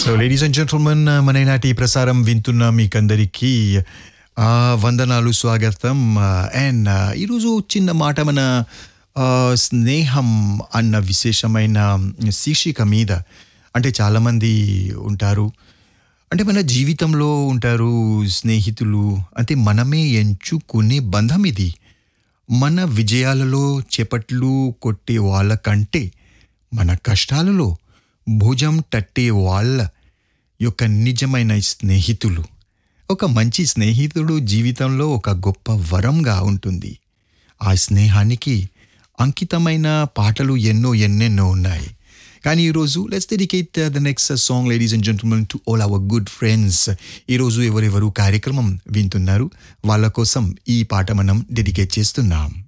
so ladies and gentlemen మన నాటి ప్రసారం వింటున్న మీకందరికీ ఆ, వందనాలు స్వాగతం అండ్ ఈరోజు చిన్న మాట మన ఆ, స్నేహం అన్న విశేషమైన శీర్షిక మీద అంటే చాలామంది ఉంటారు అంటే మన జీవితంలో ఉంటారు స్నేహితులు అంటే మనమే ఎంచుకునే బంధం ఇది మన విజయాలలో చేపట్లు కొట్టే వాళ్ళ కంటే మన కష్టాలలో భుజం తట్టే వాళ్ళ యొక్క నిజమైన స్నేహితులు ఒక మంచి స్నేహితుడు జీవితంలో ఒక గొప్ప వరంగా ఉంటుంది ఆ స్నేహానికి అంకితమైన పాటలు ఎన్నో ఎన్నెన్నో ఉన్నాయి కానీ ఈరోజు let's dedicate the next song ladies and gentlemen to all our good friends ఈరోజు ఎవరెవరు కార్యక్రమం వింటున్నారు వాళ్ళ కోసం ఈ పాట మనం డెడికేట్ చేస్తున్నాం